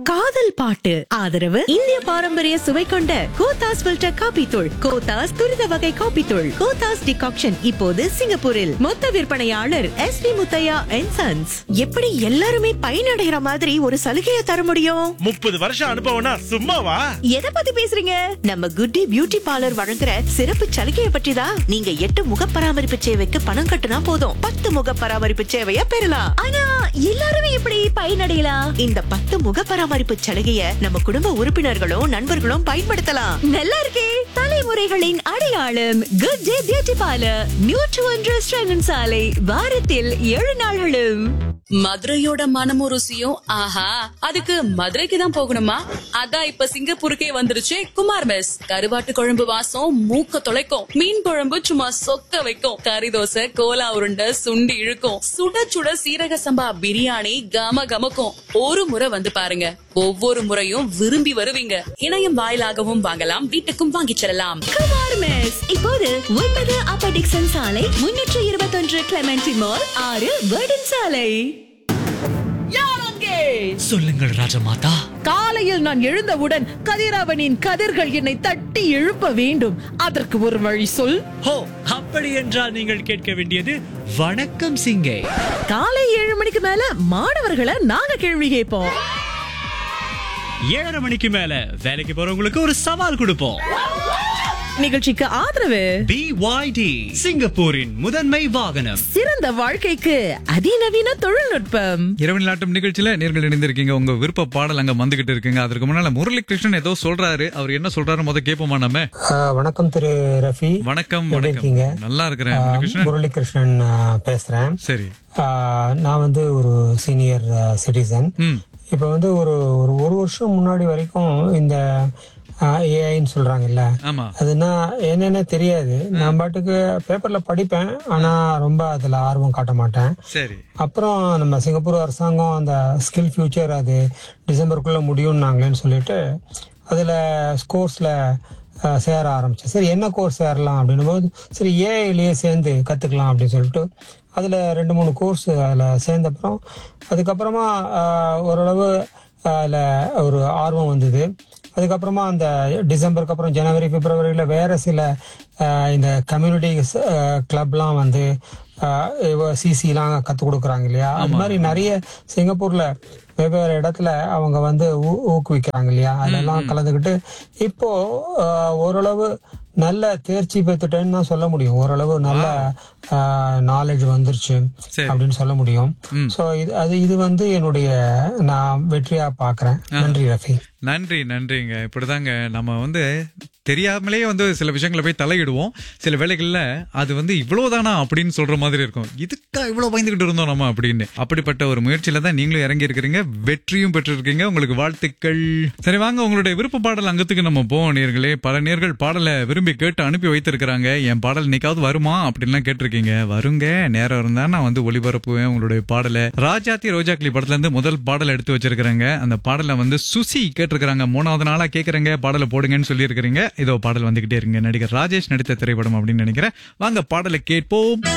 காதல் பாட்டு ஆதரவு இந்திய பாரம்பரிய சுவை கொண்ட கோத்தாஸ் ஃபில்டர் காபி தூள் கோத்தாஸ் துரித வகை காபி தூள் கோத்தாஸ் டிகாக்ஷன் இப்போது சிங்கப்பூரில் மொத்த விற்பனையாளர் S P Muthiah and sons எப்படி எல்லாருமே பயனடைகிற மாதிரி ஒரு சலுகையை தர முடியும் முப்பது வருஷம் அனுபவம்னா சும்மாவா எதை பத்தி பேசுறீங்க நம்ம குட்டி பியூட்டி பார்லர் வழங்குற சிறப்பு சலுகையை பற்றி தான் நீங்க எட்டு முக பராமரிப்பு சேவைக்கு பணம் கட்டுனா போதும் பத்து முக பராமரிப்பு சேவையை பெறலாம் ஆனா எல்லாருமே எப்படி பயனடையலாம் இந்த பத்து முக பராமரிப்பு சலுகையை நம்ம குடும்ப உறுப்பினர்களும் நண்பர்களும் பயன்படுத்தலாம் நல்லா இருக்கே தலைமுறைகளின் அடையாளம் குட் டே பியூட்டி பார்லர் நியூட்ரு ஒன்று சாலை வாரத்தில் ஏழு நாள்களும் மதுரையோட மனமும் ருசியும் ஆஹா அதுக்கு மதுரைக்கு தான் போகணுமா அதான் இப்ப சிங்கப்பூருக்கே வந்துருச்சு குமார் மெஸ் கருவாட்டு குழம்பு வாசம் மூக்க தொலைக்கும் மீன் குழம்பு சும்மா சொக்க வைக்கும் கறி தோசை கோலா உருண்டை சுண்டி இழுக்கும் சுட சுட சீரக சம்பா பிரியாணி கம கமக்கும் ஒரு முறை வந்து பாருங்க ஒவ்வொரு முறையும் விரும்பி வருவீங்க இணையம் வாயிலாகவும் வாங்கலாம் வீட்டுக்கும் வாங்கிச் செல்லலாம் குமார் மெஸ் இப்போது ஒன்பது அப்பர் டிக்சன் சாலை முன்னூற்று இருபத்தொன்று கிளமெண்டி மால் ஆறு வேர்டன் சாலை சொல்லுங்கள் ராஜமாதா காலையில் நான் எழுந்தவுடன் கதிரவனின் கதிர்கள் என்னை தட்டி எழுப்ப வேண்டும் அதற்கு ஒரு வழி சொல் ஹோ அப்படி என்றால் நீங்கள் கேட்க வேண்டியது வணக்கம் சிங்கே காலை ஏழு மணிக்கு மேல மாணவர்களை நாங்க கேள்வி கேட்போம் ஏழரை மணிக்கு மேல வேலைக்கு போறவங்களுக்கு ஒரு சவால் கொடுப்போம் நிகழ்ச்சிக்கு ஆதரவு பிஒய்டி சிங்கப்பூரின் முதன்மை வாகனம் சிறந்த வாழ்க்கைக்கு அதிநவீன தொழில்நுட்பம் இரவு நாட்டம் நிகழ்ச்சியில நேர்கள் இணைந்திருக்கீங்க உங்க விருப்ப பாடல் அங்க வந்துகிட்டு இருக்குங்க அதற்கு முன்னால முரளி கிருஷ்ணன் ஏதோ சொல்றாரு அவர் என்ன சொல்றாரு முத கேட்போமா நம்ம ஆ, வணக்கம் திரு ரஃபி வணக்கம் எப்படி வணக்கம் இருக்கீங்க? நல்லா இருக்கிறேன் ஆ, கிருஷ்ணன் முரளிகிருஷ்ணன் ஆ, பேசுறேன் சரி ஆ, நான் வந்து ஒரு சீனியர் சிட்டிசன் ம் இப்போ வந்து ஒரு ஒரு ஒரு வருஷம் முன்னாடி வரைக்கும் இந்த ஏஐன்னு சொல்றாங்கல்ல ஆமா அதுனா என்னன்னு தெரியாது நான் பாட்டுக்கு பேப்பர்ல படிப்பேன் ஆனா ரொம்ப அதுல ஆர்வம் காட்ட மாட்டேன் சரி அப்புறம் நம்ம சிங்கப்பூர் அரசாங்கம் அந்த ஸ்கில் ஃபியூச்சர் அது டிசம்பருக்குள்ள முடியும்னாங்களேன்னு சொல்லிட்டு அதில் ஸ்கோர்ஸில் சேர ஆரம்பிச்சேன் சரி என்ன கோர்ஸ் சேரலாம் அப்படின்னும் போது சரி ஏஐலேயே சேர்ந்து கற்றுக்கலாம் அப்படின்னு சொல்லிட்டு அதில் ரெண்டு மூணு கோர்ஸ் அதில் சேர்ந்தப்புறம் அதுக்கப்புறமா ஆஹ், ஓரளவு அதில் ஒரு ஆர்வம் வந்தது அதுக்கப்புறமா அந்த டிசம்பருக்கு அப்புறம் ஜனவரி பிப்ரவரியில் வேற சில ஆஹ், இந்த கம்யூனிட்டி கிளப்லாம் வந்து சிசிலாம் கற்றுக் கொடுக்குறாங்க இல்லையா அது மாதிரி நிறைய சிங்கப்பூர்ல வெவ்வேறு இடத்துல அவங்க வந்து ஊ- ஊக்குவிக்கிறாங்க இல்லையா அதெல்லாம் கலந்துக்கிட்டு இப்போ ஆஹ், ஓரளவு நல்ல தேர்ச்சி பெற்றுட்டேன்னு தான் சொல்ல முடியும் ஓரளவு நல்ல நாலேஜ் வந்துருச்சு சரி. அப்படின்னு சொல்ல முடியும் ஸோ இது அது இது வந்து என்னுடைய நான் வெற்றியா பார்க்கறேன் நன்றி ரஃபி நன்றி நன்றிங்க இப்படிதாங்க நம்ம வந்து தெரியாமலே வந்து சில விஷயங்களை போய் தலையிடுவோம் சில வேளைகள்ல அது வந்து இவ்வளவுதானா அப்படின்னு சொல்ற மாதிரி இருக்கும் இதுக்கா இவ்வளவு பயந்துகிட்டு இருந்தோம் நம்ம அப்படின்னு அப்படிப்பட்ட ஒரு முயற்சியில தான் நீங்களும் இறங்கி இருக்கிறீங்க வெற்றியும் பெற்றிருக்கீங்க உங்களுக்கு வாழ்த்துக்கள் சரி வாங்க உங்களுடைய விருப்ப பாடல் அங்கத்துக்கு நம்ம போவோம் நேர்களே பல நேர்கள் பாடலை விரும்பி கேட்டு அனுப்பி வைத்திருக்கிறாங்க என் பாடல் இன்னைக்காவது வருமா அப்படின்லாம் கேட்டிருக்கீங்க வருங்க நேரம் இருந்தா நான் வந்து ஒளிபரப்புவேன் உங்களுடைய பாடலை ராஜாத்தி ரோஜாக்களி படத்துல இருந்து முதல் பாடல் எடுத்து வச்சிருக்கிறேங்க அந்த பாடலை வந்து சுசி கேட்டிருக்கிறாங்க மூணாவது நாளா கேக்குறேங்க பாடலை போடுங்கன்னு சொல்லியிருக்கிறீங்க இதோ பாடல் வந்துகிட்டே இருங்க நடிகர் ராஜேஷ் நடித்த திரைப்படம் அப்படின்னு நினைக்கிறேன் வாங்க பாடலை கேட்போம்